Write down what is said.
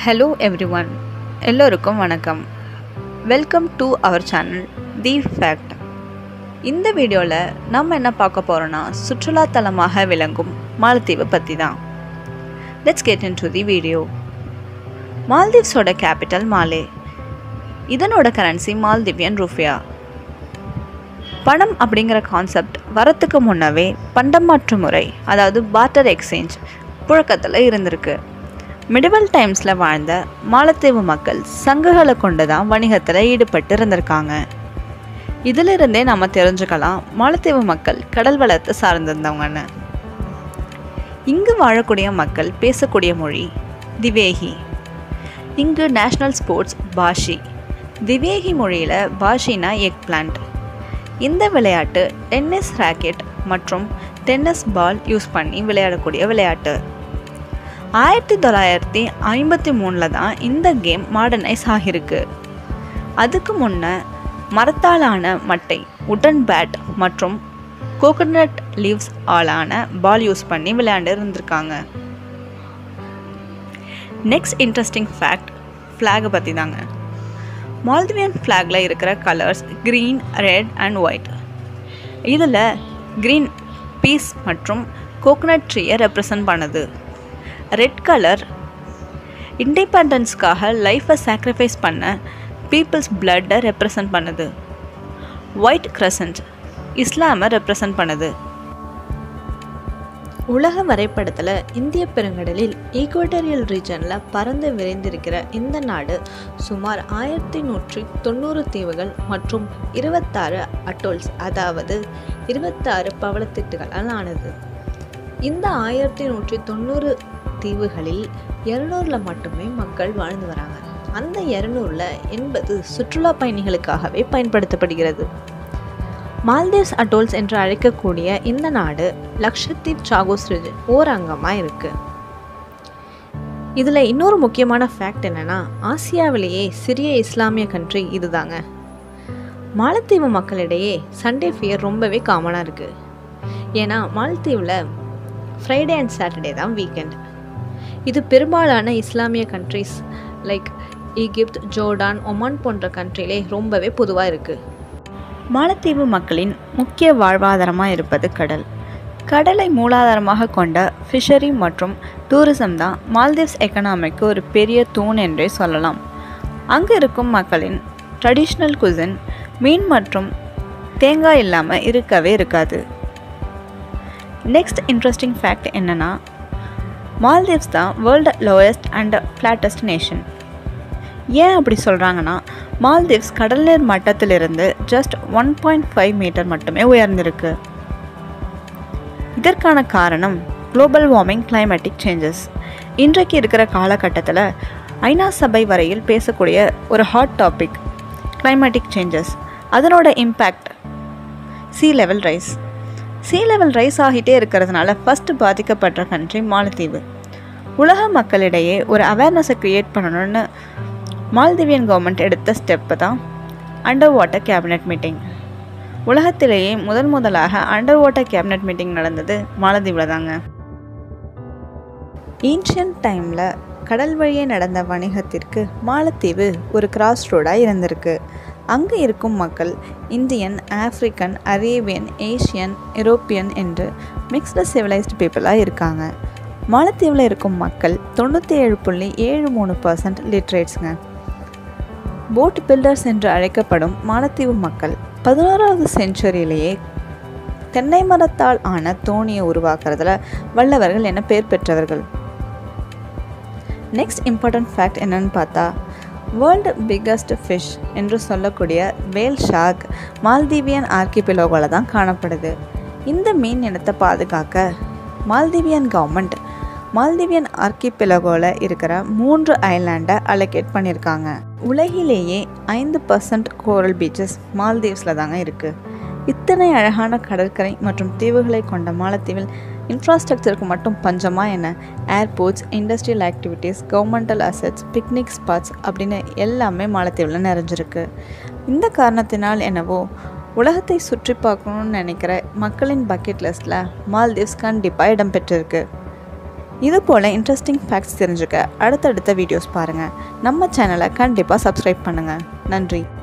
hello every everyone எல்லோருக்கும் வணக்கம் welcome to our channel the fact இந்த வீடியோவில் நம்ம என்ன பார்க்க போகிறோன்னா சுற்றுலா தலமாக விளங்கும் மாலத்தீவை பற்றி தான் let's get into the video மால்தீவ்ஸோட கேபிட்டல் மாலே இதனோட கரன்சி மால்திவியன் ரூஃபியா பணம் அப்படிங்கிற கான்செப்ட் வரத்துக்கு முன்னவே பண்டமாற்று முறை அதாவது பார்ட்டர் எக்ஸ்சேஞ்ச் புழக்கத்தில் இருந்திருக்கு மிடிவல் டைம்ஸில் வாழ்ந்த மாலத்தீவு மக்கள் சங்குகளை கொண்டு தான் வணிகத்தில் ஈடுபட்டு இருந்திருக்காங்க இதிலிருந்தே நம்ம தெரிஞ்சுக்கலாம் மாலத்தீவு மக்கள் கடல் வளத்தை சார்ந்திருந்தவங்கன்னு இங்கு வாழக்கூடிய மக்கள் பேசக்கூடிய மொழி திவேகி இங்கு நேஷ்னல் ஸ்போர்ட்ஸ் பாஷி திவேகி மொழியில் பாஷினா எக் பிளான்ட் இந்த விளையாட்டு டென்னிஸ் ராக்கெட் மற்றும் டென்னிஸ் பால் யூஸ் பண்ணி விளையாடக்கூடிய விளையாட்டு ஆயிரத்தி தொள்ளாயிரத்தி ஐம்பத்தி மூணில் தான் இந்த கேம் மாடர்னைஸ் ஆகியிருக்கு அதுக்கு முன்ன மரத்தாலான மட்டை உடன் பேட் மற்றும் கோகோனட் லீவ்ஸ் ஆலான பால் யூஸ் பண்ணி விளையாண்டு இருந்திருக்காங்க நெக்ஸ்ட் இன்ட்ரெஸ்டிங் ஃபேக்ட் ஃப்ளாகை பற்றி தாங்க மால்திவியன் ஃப்ளாகில் இருக்கிற colours green red and white இதில் க்ரீன் பீஸ் மற்றும் கோகனட் ட்ரீயை ரெப்ரசன்ட் பண்ணுது ரெட் கலர் இண்டிபெண்டன்ஸ்க்காக லைஃப்பை சாக்ரிஃபைஸ் பண்ண பீப்புள்ஸ் பிளட்டை ரெப்ரசன்ட் பண்ணுது ஒயிட் கிரசன்ட் இஸ்லாமை ரெப்ரசன்ட் பண்ணுது உலக வரைபடத்தில் இந்திய பெருங்கடலில் ஈக்குவட்டரியல் ரீஜனில் பறந்து விரைந்திருக்கிற இந்த நாடு சுமார் ஆயிரத்தி நூற்றி தொண்ணூறு தீவுகள் மற்றும் இருபத்தாறு அட்டோல்ஸ் அதாவது இருபத்தாறு பவளத்திட்டுகளால் ஆனது இந்த ஆயிரத்தி நூற்றி தொண்ணூறு தீவுகளில் இரநூறில் மட்டுமே மக்கள் வாழ்ந்து வராங்க அந்த இரநூறில் எண்பது சுற்றுலா பயணிகளுக்காகவே பயன்படுத்தப்படுகிறது மால்தீவ்ஸ் அட்டோல்ஸ் என்று அழைக்கக்கூடிய இந்த நாடு லக்ஷத்தீப் சாகோஸ் ரிஜன் ஓர் அங்கமாக இருக்குது இதில் இன்னொரு முக்கியமான ஃபேக்ட் என்னென்னா ஆசியாவிலேயே சிறிய இஸ்லாமிய கண்ட்ரி இதுதாங்க மாலத்தீவு மக்களிடையே சண்டே ஃபியர் ரொம்பவே காமனாக இருக்குது ஏன்னா மாலத்தீவில் ஃப்ரைடே அண்ட் சாட்டர்டே தான் வீக்கெண்ட் இது பெரும்பாலான இஸ்லாமிய countries like Egypt Jordan Oman போன்ற கண்ட்ரிலே ரொம்பவே பொதுவாக இருக்குது மாலத்தீவு மக்களின் முக்கிய வாழ்வாதாரமாக இருப்பது கடல் கடலை மூலாதாரமாக கொண்ட ஃபிஷரி மற்றும் டூரிசம் தான் மால்தீவ்ஸ் எக்கனாமிக்கு ஒரு பெரிய தூண் என்றே சொல்லலாம் அங்கு இருக்கும் மக்களின் ட்ரெடிஷ்னல் குசின் மீன் மற்றும் தேங்காய் இல்லாமல் இருக்கவே இருக்காது நெக்ஸ்ட் இன்ட்ரெஸ்டிங் ஃபேக்ட் என்னென்னா மால்தீவ்ஸ் தான் world lowest and flattest nation ஏன் அப்படி சொல்கிறாங்கன்னா மால்தீவ்ஸ் கடல் நீர் மட்டத்திலிருந்து just one point five meter மட்டுமே உயர்ந்திருக்கு இதற்கான காரணம் குளோபல் வார்மிங் கிளைமேட்டிக் சேஞ்சஸ் இன்றைக்கு இருக்கிற காலகட்டத்தில் ஐநா சபை வரையில் பேசக்கூடிய ஒரு ஹாட் டாபிக் கிளைமேட்டிக் சேஞ்சஸ் அதனோட impact sea level rise sea level rise ஆகிட்டே இருக்கிறதுனால ஃபஸ்ட்டு பாதிக்கப்படுற கண்ட்ரி மாலத்தீவு உலக மக்களிடையே ஒரு அவேர்னஸை க்ரியேட் பண்ணணும்னு மால்தீவியன் கவர்மெண்ட் எடுத்த ஸ்டெப்பு தான் அண்டர் வாட்டர் கேபினட் மீட்டிங் உலகத்திலேயே முதல் முதலாக அண்டர் வாட்டர் கேபினட் மீட்டிங் நடந்தது மாலத்தீவில் தாங்க ஏன்ஷியன் டைமில் கடல் வழியே நடந்த வணிகத்திற்கு மாலத்தீவு ஒரு கிராஸ் ரோடாக இருந்திருக்கு அங்கே இருக்கும் மக்கள் Indian African Arabian Asian European என்று மிக்ஸ்டு சிவிலைஸ்டு பீப்புளாக இருக்காங்க மாலத்தீவில் இருக்கும் மக்கள் தொண்ணூற்றி ஏழு புள்ளி ஏழு மூணு பர்சன்ட் லிட்ரேட்ஸுங்க போட் பில்டர்ஸ் என்று அழைக்கப்படும் மாலத்தீவு மக்கள் பதினோராவது செஞ்சுரியிலேயே தென்னை மரத்தால் ஆன தோணியை உருவாக்குறதுல வல்லவர்கள் என பெயர் பெற்றவர்கள் நெக்ஸ்ட் இம்பார்ட்டன்ட் ஃபேக்ட் என்னன்னு பார்த்தா வேர்ல்டு பிக்கஸ்ட் ஃபிஷ் என்று சொல்லக்கூடிய வேல் ஷாக் மால்தீவியன் ஆர்கிபிலோகோவில் தான் காணப்படுது இந்த மீன் இனத்தை பாதுகாக்க மால்தீவியன் கவர்மெண்ட் மால்தீவியன் ஆர்கிபிலகோவில் இருக்கிற மூன்று ஐலாண்டை அலோகேட் பண்ணியிருக்காங்க உலகிலேயே ஐந்து பர்சன்ட் கோரல் பீச்சஸ் மால்தீவ்ஸில் தாங்க இருக்குது இத்தனை அழகான கடற்கரை மற்றும் தீவுகளை கொண்ட மாலத்தீவில் இன்ஃப்ராஸ்ட்ரக்சருக்கு மட்டும் பஞ்சமாக என்ன airports industrial activities governmental assets picnic spots அப்படின்னு எல்லாமே மாலத்தீவில் நிறைஞ்சிருக்கு இந்த காரணத்தினால் என்னவோ உலகத்தை சுற்றி பார்க்கணுன்னு நினைக்கிற மக்களின் பக்கெட் லிஸ்ட்டில் மால்தீவ்ஸ் கண்டிப்பாக இடம்பெற்றிருக்கு இது போல் இன்ட்ரெஸ்டிங் ஃபேக்ட்ஸ் தெரிஞ்சுக்க அடுத்தடுத்த வீடியோஸ் பாருங்கள் நம்ம சேனலை கண்டிப்பாக சப்ஸ்கிரைப் பண்ணுங்கள் நன்றி